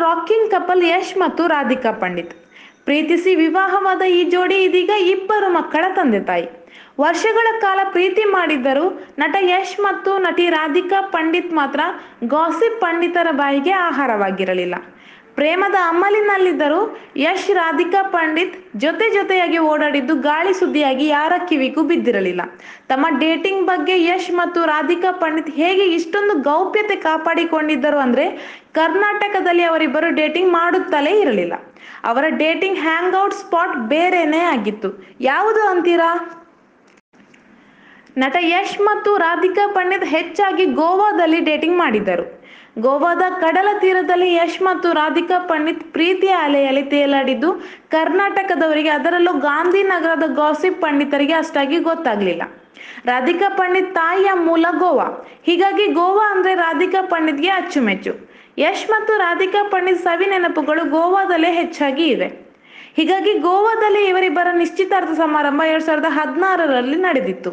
Rocking couple Yash ಮತ್ತು ರಾಧಿಕಾ ಪಂಡಿತ್ ಪ್ರೀತಿಸಿ ವಿವಾಹವಾದ ಈ ಜೋಡಿ ಇದೀಗ ಇಬ್ಬರು ಮಕ್ಕಳ ತಂದೆ ತಾಯಿ ವರ್ಷಗಳ ಕಾಲ ಪ್ರೀತಿ ಮಾಡಿದ್ದರೂ ನಟ ಯಶ್ ಮತ್ತು ನಟಿ ರಾಧಿಕಾ ಪಂಡಿತ್ ಮಾತ್ರ ಗಾಸಿಪ್ ಪಂಡಿತರ ಬಾಯಿಗೆ ಆಹಾರವಾಗಿರಲಿಲ್ಲ ಪ್ರೇಮದ ಅಮಲಿನಲ್ಲಿದ್ದರೂ ಯಶ್ ರಾಧಿಕಾ ಪಂಡಿತ್ ಜೊತೆ ಜೊತೆಯಾಗಿ ಓಡಾಡಿದ್ದು ಗಾಳಿ ಸುದ್ದಿಯಾಗಿ ಯಾರ ಕಿವಿಗೂ ಬಿದ್ದಿರಲಿಲ್ಲ ತಮ್ಮ ಡೇಟಿಂಗ್ ಬಗ್ಗೆ ಯಶ್ ಮತ್ತು ರಾಧಿಕಾ ಪಂಡಿತ್ ಹೇಗೆ ಇಷ್ಟೊಂದು ಗೌಪ್ಯತೆ ಕಾಪಾಡಿಕೊಂಡಿದ್ದರು ಅಂದ್ರೆ ಕರ್ನಾಟಕದಲ್ಲಿ ಅವರಿಬ್ಬರು ಡೇಟಿಂಗ್ ಮಾಡುತ್ತಲೇ ಇರಲಿಲ್ಲ ಅವರ ಡೇಟಿಂಗ್ ಹ್ಯಾಂಗ್ಔಟ್ ಸ್ಪಾಟ್ ಬೇರೆನೇ ಆಗಿತ್ತು ಯಾವುದು ಅಂತೀರಾ ನಟ ಯಶ್ ಮತ್ತು ರಾಧಿಕಾ ಪಂಡಿತ್ ಹೆಚ್ಚಾಗಿ ಗೋವಾದಲ್ಲಿ ಡೇಟಿಂಗ್ ಮಾಡಿದ್ದರು ಗೋವಾದ ಕಡಲ ತೀರದಲ್ಲಿ ಯಶ್ ಮತ್ತು ರಾಧಿಕಾ ಪಂಡಿತ್ ಪ್ರೀತಿಯ ಅಲೆಯಲ್ಲಿ ತೇಲಾಡಿದ್ದು ಕರ್ನಾಟಕದವರಿಗೆ ಅದರಲ್ಲೂ ಗಾಂಧಿನಗರದ ಗಾಸಿಪ್ ಪಂಡಿತರಿಗೆ ಅಷ್ಟಾಗಿ ಗೊತ್ತಾಗ್ಲಿಲ್ಲ ರಾಧಿಕಾ ಪಂಡಿತ್ ತಾಯಿಯ ಮೂಲ ಗೋವಾ ಹೀಗಾಗಿ ಗೋವಾ ಅಂದ್ರೆ ರಾಧಿಕಾ ಪಂಡಿತ್ಗೆ ಅಚ್ಚುಮೆಚ್ಚು ಯಶ್ ಮತ್ತು ರಾಧಿಕಾ ಪಂಡಿತ್ ಸವಿ ನೆನಪುಗಳು ಗೋವಾದಲ್ಲೇ ಹೆಚ್ಚಾಗಿ ಇವೆ ಹೀಗಾಗಿ ಗೋವಾದಲ್ಲಿ ಇವರಿಬ್ಬರ ನಿಶ್ಚಿತಾರ್ಥ ಸಮಾರಂಭ ಎರಡ್ ಸಾವಿರದ ಹದಿನಾರರಲ್ಲಿ ನಡೆದಿತ್ತು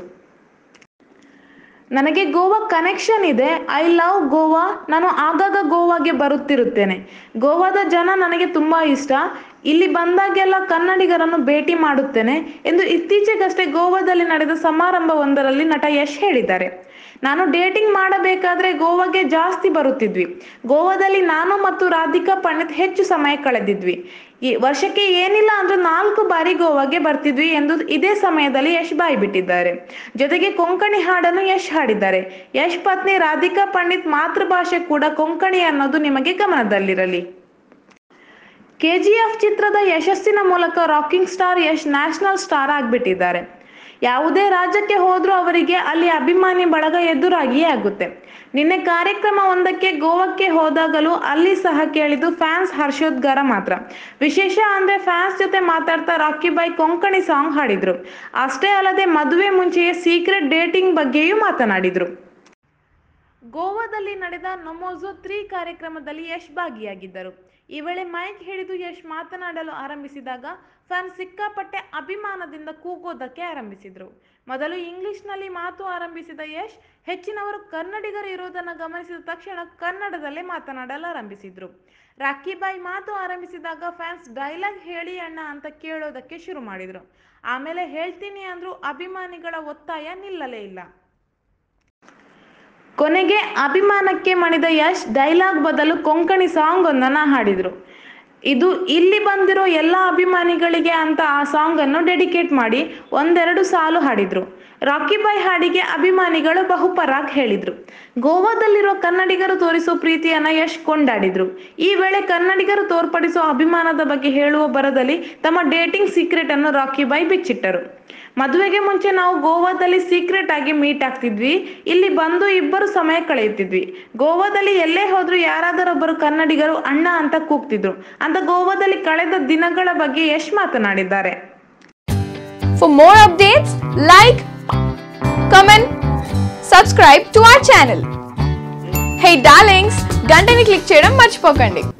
ನನಗೆ ಗೋವಾ ಕನೆಕ್ಷನ್ ಇದೆ ಐ ಲವ್ ಗೋವಾ ನಾನು ಆಗಾಗ ಗೋವಾಗೆ ಬರುತ್ತಿರುತ್ತೇನೆ ಗೋವಾದ ಜನ ನನಗೆ ತುಂಬ ಇಷ್ಟ ಇಲ್ಲಿ ಬಂದಾಗೆಲ್ಲ ಕನ್ನಡಿಗರನ್ನು ಭೇಟಿ ಮಾಡುತ್ತೇನೆ ಎಂದು ಇತ್ತೀಚೆಗಷ್ಟೇ ಗೋವಾದಲ್ಲಿ ನಡೆದ ಸಮಾರಂಭವೊಂದರಲ್ಲಿ ನಟ ಯಶ್ ಹೇಳಿದ್ದಾರೆ ನಾನು ಡೇಟಿಂಗ್ ಮಾಡಬೇಕಾದ್ರೆ ಗೋವಾಗೆ ಜಾಸ್ತಿ ಬರುತ್ತಿದ್ವಿ ಗೋವಾದಲ್ಲಿ ನಾನು ಮತ್ತು ರಾಧಿಕಾ ಪಂಡಿತ್ ಹೆಚ್ಚು ಸಮಯ ಕಳೆದಿದ್ವಿ ಈ ವರ್ಷಕ್ಕೆ ಏನಿಲ್ಲ ಅಂದ್ರೆ ನಾಲ್ಕು ಬಾರಿ ಗೋವಾಗೆ ಬರ್ತಿದ್ವಿ ಎಂದು ಇದೇ ಸಮಯದಲ್ಲಿ ಯಶ್ ಬಾಯಿ ಬಿಟ್ಟಿದ್ದಾರೆ ಜೊತೆಗೆ ಕೊಂಕಣಿ ಹಾಡನ್ನು ಯಶ್ ಹಾಡಿದ್ದಾರೆ ಯಶ್ ಪತ್ನಿ ರಾಧಿಕಾ ಪಂಡಿತ್ ಮಾತೃಭಾಷೆ ಕೂಡ ಕೊಂಕಣಿ ಅನ್ನೋದು ನಿಮಗೆ ಗಮನದಲ್ಲಿರಲಿ ಕೆಜಿಎಫ್ ಚಿತ್ರದ ಯಶಸ್ಸಿನ ಮೂಲಕ rocking star Yash national star ಆಗ್ಬಿಟ್ಟಿದ್ದಾರೆ ಯಾವುದೇ ರಾಜ್ಯಕ್ಕೆ ಹೋದ್ರೂ ಅವರಿಗೆ ಅಲ್ಲಿ ಅಭಿಮಾನಿ ಬಳಗ ಎದುರಾಗಿಯೇ ಆಗುತ್ತೆ ನಿನ್ನೆ ಕಾರ್ಯಕ್ರಮ ಒಂದಕ್ಕೆ ಗೋವಾಕ್ಕೆ ಹೋದಾಗಲೂ ಅಲ್ಲಿ ಸಹ ಕೇಳಿದ್ದು ಫ್ಯಾನ್ಸ್ ಹರ್ಷೋದ್ಗಾರ ಮಾತ್ರ ವಿಶೇಷ ಅಂದ್ರೆ ಫ್ಯಾನ್ಸ್ ಜೊತೆ ಮಾತಾಡ್ತಾ ರಾಕಿ ಬಾಯ್ ಕೊಂಕಣಿ ಸಾಂಗ್ ಹಾಡಿದ್ರು ಅಷ್ಟೇ ಅಲ್ಲದೆ ಮದುವೆ ಮುಂಚೆಯೇ ಸೀಕ್ರೆಟ್ ಡೇಟಿಂಗ್ ಬಗ್ಗೆಯೂ ಮಾತನಾಡಿದ್ರು ಗೋವಾದಲ್ಲಿ ನಡೆದ ನಮೋಜೋ ತ್ರೀ ಕಾರ್ಯಕ್ರಮದಲ್ಲಿ ಯಶ್ ಭಾಗಿಯಾಗಿದ್ದರು ಈ ವೇಳೆ ಮೈಕ್ ಹಿಡಿದು ಯಶ್ ಮಾತನಾಡಲು ಆರಂಭಿಸಿದಾಗ ಫ್ಯಾನ್ ಸಿಕ್ಕಾಪಟ್ಟೆ ಅಭಿಮಾನದಿಂದ ಕೂಗೋದಕ್ಕೆ ಆರಂಭಿಸಿದ್ರು ಮೊದಲು ಇಂಗ್ಲಿಷ್ನಲ್ಲಿ ಮಾತು ಆರಂಭಿಸಿದ ಯಶ್ ಹೆಚ್ಚಿನವರು ಕನ್ನಡಿಗರು ಇರುವುದನ್ನು ಗಮನಿಸಿದ ತಕ್ಷಣ ಕನ್ನಡದಲ್ಲೇ ಮಾತನಾಡಲು ಆರಂಭಿಸಿದ್ರು ರಾಖಿಬಾಯಿ ಮಾತು ಆರಂಭಿಸಿದಾಗ ಫ್ಯಾನ್ಸ್ ಡೈಲಾಗ್ ಹೇಳಿ ಅಣ್ಣ ಅಂತ ಕೇಳೋದಕ್ಕೆ ಶುರು ಮಾಡಿದ್ರು ಆಮೇಲೆ ಹೇಳ್ತೀನಿ ಅಂದ್ರೂ ಅಭಿಮಾನಿಗಳ ಒತ್ತಾಯ ನಿಲ್ಲಲೇ ಇಲ್ಲ ಕೊನೆಗೆ ಅಭಿಮಾನಕ್ಕೆ ಮಣಿದ ಯಶ್ ಡೈಲಾಗ್ ಬದಲು ಕೊಂಕಣಿ ಸಾಂಗ್ ಒಂದನ್ನ ಹಾಡಿದ್ರು ಇದು ಇಲ್ಲಿ ಬಂದಿರೋ ಎಲ್ಲ ಅಭಿಮಾನಿಗಳಿಗೆ ಅಂತ ಆ ಸಾಂಗ್ ಅನ್ನು ಡೆಡಿಕೇಟ್ ಮಾಡಿ ಒಂದೆರಡು ಸಾಲು ಹಾಡಿದ್ರು ರಾಕಿ ಬಾಯ್ ಹಾಡಿಗೆ ಅಭಿಮಾನಿಗಳು ಬಹುಪರಾಗ್ ಹೇಳಿದ್ರು ಗೋವಾದಲ್ಲಿರೋ ಕನ್ನಡಿಗರು ತೋರಿಸೋ ಪ್ರೀತಿಯನ್ನ ಯಶ್ ಕೊಂಡಾಡಿದ್ರು ಈ ವೇಳೆ ಕನ್ನಡಿಗರು ತೋರ್ಪಡಿಸೋ ಅಭಿಮಾನದ ಬಗ್ಗೆ ಹೇಳುವ ಬರದಲ್ಲಿ ತಮ್ಮ ಡೇಟಿಂಗ್ ಸೀಕ್ರೆಟ್ ಅನ್ನು ರಾಕಿ ಬಾಯ್ ಬಿಚ್ಚಿಟ್ಟರು ಮದುವೆಗೆ ಮುಂಚೆ ನಾವು ಗೋವಾದಲ್ಲಿ ಸೀಕ್ರೆಟ್ ಆಗಿ ಮೀಟ್ ಆಗ್ತಿದ್ವಿ ಇಲ್ಲಿ ಬಂದು ಇಬ್ಬರು ಸಮಯ ಕಳೆಯುತ್ತಿದ್ವಿ ಗೋವಾದಲ್ಲಿ ಎಲ್ಲೇ ಹೋದ್ರು ಯಾರಾದರೊಬ್ಬರು ಕನ್ನಡಿಗರು ಅಣ್ಣ ಅಂತ ಕೂಗ್ತಿದ್ರು ಅಂತ ಗೋವಾದಲ್ಲಿ ಕಳೆದ ದಿನಗಳ ಬಗ್ಗೆ ಯಶ್ ಮಾತನಾಡಿದ್ದಾರೆ For more updates, like, comment, subscribe to our channel. Hey darlings, గంటని click చేయడం మర్చిపోకండి